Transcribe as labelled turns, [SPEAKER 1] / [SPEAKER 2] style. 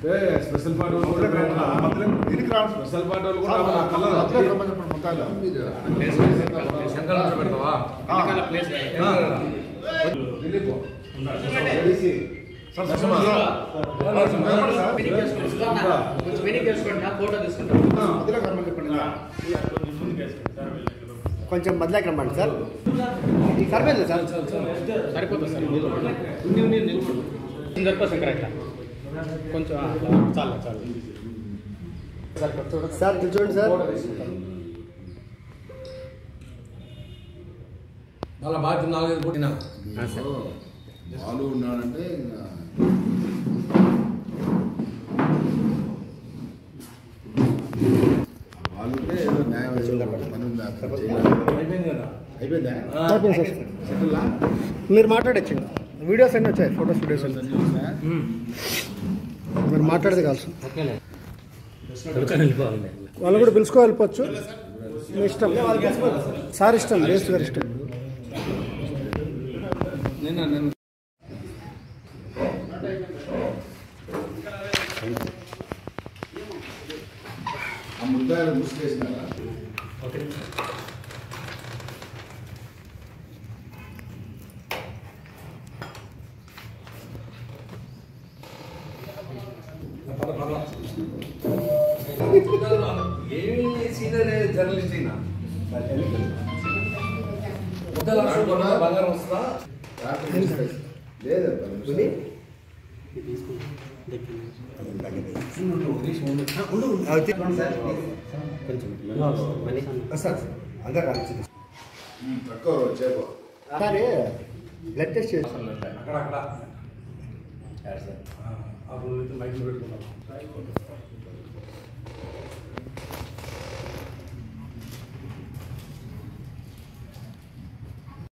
[SPEAKER 1] ఏ special part వాళ్ళు కూడా పెట్టాలా?
[SPEAKER 2] దీనికి రాను
[SPEAKER 1] స్పెషల్ పార్ట్ వాళ్ళు కూడా రావాలా? కలర్
[SPEAKER 2] అట్లే రమ్మని చెప్పండి మొత్తాలు.
[SPEAKER 3] శంకర్ పెడతావా
[SPEAKER 2] ఆ.
[SPEAKER 1] ఢిల్లీ పో.
[SPEAKER 2] Sir, Suman sir. నిలబడండి సార్.
[SPEAKER 4] కొంచెం వెనక్కి వేసుకోండి నా ఫోటో తీసుకుంటాం
[SPEAKER 2] మధ్యలో రమ్మని చెప్పండి
[SPEAKER 5] కొంచెం బదిలాకి రమ్మండి సార్ సరిపోయింది సార్
[SPEAKER 4] సరిపోతుంది సార్ హండ్రెడ్ పర్సెంట్ కరెక్ట్ కొంచెం ఆ, చాలు చాలు
[SPEAKER 5] సార్ ఇది చూడండి సార్
[SPEAKER 3] మళ్ళీ బాధ్యత నాలుగైదు కొట్టినా
[SPEAKER 1] బాలు ఉన్నాడంటే ఇంకా బాలు ఉంటే ఏదో న్యాయం ఏదో పని ఉందా అక్కడ చేయాలి.
[SPEAKER 3] అయిపోయింది కదా
[SPEAKER 1] అయిపోయిందా
[SPEAKER 5] అయిపోయింది సార్
[SPEAKER 1] సెటిల్
[SPEAKER 5] మీరు మాట్లాడచ్చు వీడియోస్ అన్నీ వచ్చాయి ఫొటోస్ వీడియోస్ అన్నీ మీరు మాట్లాడితే కాదు వాళ్ళు కూడా పిలుచుకో వెళ్ళిపోవచ్చు మీ ఇష్టం సార్ ఇష్టం బేస్ట్ గారు ఇష్టం
[SPEAKER 3] నిన్న నిన్న
[SPEAKER 1] ఆ ముద్దాయిలు ముసుగేసినారా
[SPEAKER 3] ఏమి సీనియర్ జర్నలిస్ట్ అయినా ముద్ద లక్షలు కొన్నా బంగారం వస్తుందా
[SPEAKER 1] రాత్రి ముసుగేసి- లేదు పది నిమిషాలు. ఉమ్, తక్కువ వచ్చేపో
[SPEAKER 5] ఒకసారి బ్లడ్ టెస్ట్ చేసి
[SPEAKER 3] అక్కడ అక్కడ అప్పుడు మైక్ పెట్టుకున్నాం